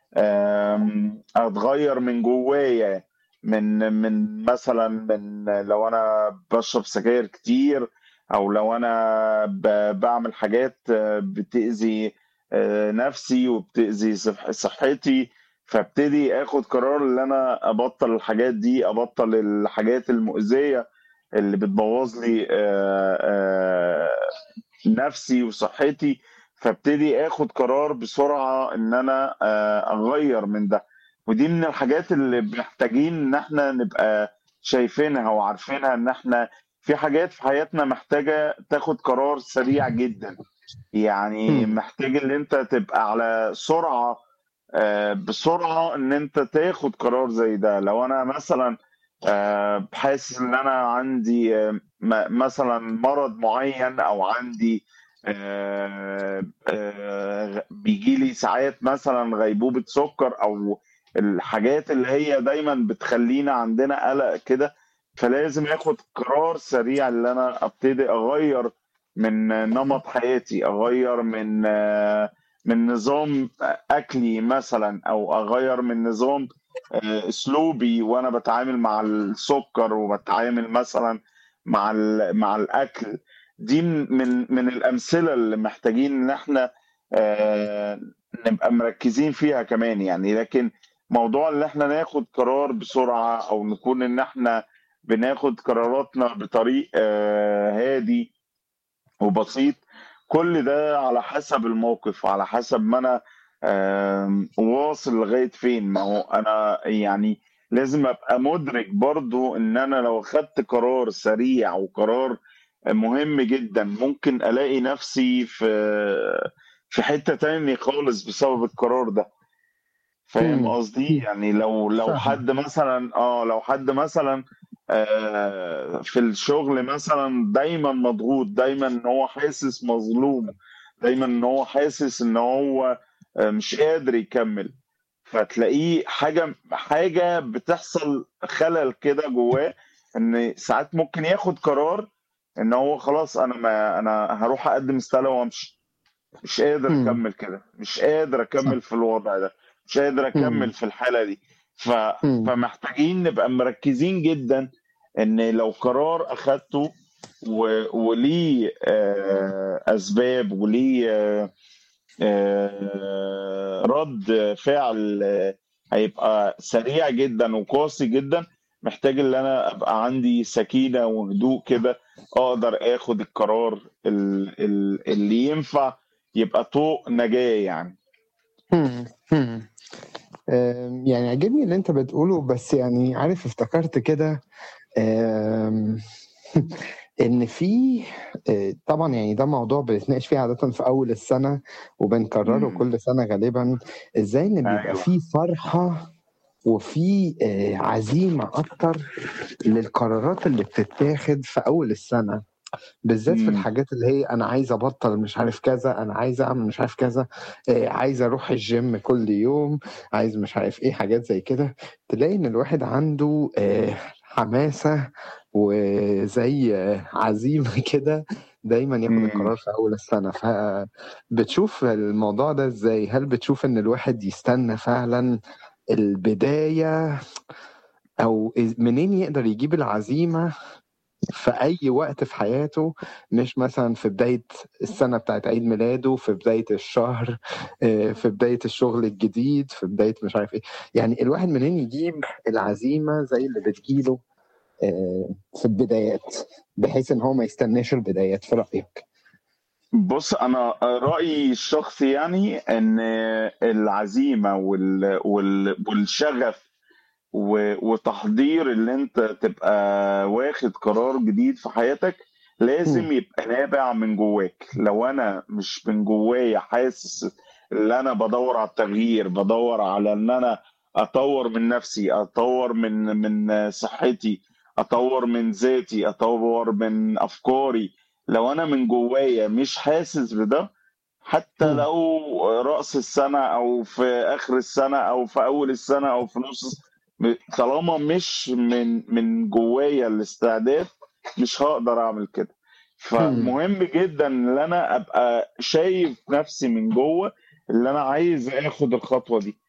آمم، أتغيّر من جوّايا، من من مثلًا من لو أنا باشرب سجاير كتير أو لو أنا ب باعمل حاجات بتأذي آآ نَفْسي وبتأذي صح صحّتي، فابتدي آخُد قرار اللي أنا أبطّل الحاجات دي، أبطّل الحاجات المؤذية اللي بتبوّظ لي آآ آآ نَفْسي وصحّتي، فابتدي آخُد قرار بسرعة إن أنا آآ أغيّر من ده، ودي من الحاجات اللي محتاجين إن إحنا نبقى شايفينها وعارفينها إن إحنا في حاجات في حياتنا محتاجة تاخُد قرار سريع جدًا، يعني إمم. محتاج اللي أنت تبقى على سرعة آآ بسرعة إن أنت تاخُد قرار زي ده، لو أنا مثلًا آآ حاسس إن أنا عندي م مثلًا مرض معيّن أو عندي آآ آآ بييجي لي ساعات مثلًا غيبوبة سُكّر أو الحاجات اللي هي دايمًا بتخلّينا عندنا قَلَق كده، فلازم آخُد قرار سريع اللي أنا أبتدي أغيّر من نمط حياتي، أغيّر من من نظام أ أكلي مثلًا أو أغيّر من نظام آآ أسلوبي وأنا باتعامل مع السُكّر وباتعامل مثلًا مع ال مع الأكل، دي من من الأمثلة اللي محتاجين إن إحنا آآ نبقى مركّزين فيها كمان يعني، لكن موضوع اللي إحنا ناخُد قرار بسرعة أو نكون إن إحنا بناخُد قراراتنا بطريق هادي وبسيط، كل ده على حسب الموقِف وعلى حسب ما أنا آمم واصل لغاية فين، ما هو أنا يعني لازم أبقى مُدرِك برضه إن أنا لو أخدت قرار سريع وقرار مهم جدًا، ممكن ألاقي نَفْسي في في حتّة تاني خالص بسبب القرار ده. فاهم إمم، قصدي؟ إمم. يعني لو لو فاهمك. حد مثلًا آه، لو حد مثلًا آآ في الشغل مثلًا دايمًا مضغوط، دايمًا إن هو حاسس مظلوم، دايمًا إن هو حاسس إن هو آآ مش قادر يكمّل، فتلاقيه حاجة حاجة بتحصل خلل كده جوّاه، إن ساعات ممكن ياخُد قرار إن هو خلاص أنا ما أنا هاروح أقدّم استقالة وأمشي، مش قادر إمم. أكمّل كده، مش قادر صح. أكمّل في الوضع ده، مش قادر أكمّل إمم. في الحالة دي، ف إمم. فمحتاجين نبقى مركّزين جدًا إن لو قرار أخدته و وليه آآ أسباب وليه آآ رَد فعل هيبقى سريع جدًا وقاسي جدًا، محتاج اللي أنا أبقى عندي سكينة وهدوء كده، أقدر آخُد القرار ال ال اللي ينفع يبقى طوق نجاة يعني. إمم، إمم. آمم يعني عاجبني اللي أنت بتقوله، بس يعني عارف افتكرت كده آمم إن في آآ طبعًا يعني ده موضوع بنتناقش فيه عادةً في أول السَنة وبنكرّره إمم. كل سَنة غالبًا، إزاي إن بيبقى أيوه. في فرحة وفي آآ عزيمة أكتر للقرارات اللي بتتاخد في أول السَنة، بالذات في إمم. الحاجات اللي هي أنا عايز أبطّل مش عارف كذا، أنا عايز أعمل مش عارف كذا، آآ عايز أروح الgym كل يوم، عايز مش عارف إيه، حاجات زي كده، تلاقي إن الواحد عنده آآ حماسة وزي عزيمة كده دايمًا ياخُد إمم. القرار في أول السَنة، فبتشوف الموضوع ده إزاي؟ هل بتشوف إن الواحد يستنى فعلًا البداية أو إز منين يقدر يجيب العزيمة في أي وقت في حياته، مش مثلًا في بداية السَنة بتاعة عيد ميلاده، في بداية الشهر، آآ في بداية الشغل الجديد، في بداية مش عارف إيه، يعني الواحد منين يجيب العزيمة زي اللي بتيجي له آآ في البدايات، بحيث إن هو ما يستناش البدايات في رأيك؟ بُص، أنا رأيي الشخصي يعني إن العزيمة وال وال والشغف و وتحضير اللي أنت تبقى واخد قرار جديد في حياتك، لازم إمم. يبقى نابع من جوّاك، لو أنا مش من جوّايا حاسس اللي أنا بادوّر على التغيير، بادوّر على إن أنا أطوّر من نَفْسي، أطوّر من من صحّتي، أطوّر من ذاتي، أطوّر من أفكاري، لو أنا من جوّايا مش حاسس بده، حتى إمم. لو رأس السَنة أو في آخر السَنة أو في أول السَنة أو في نُص م طالما مش من من جوّايا الاستعداد، مش هاقدر أعمل كده، إمم. فمهم جدًا إن أنا أبقى شايف نَفْسي من جوّه اللي أنا عايز آخُد الخطوة دي.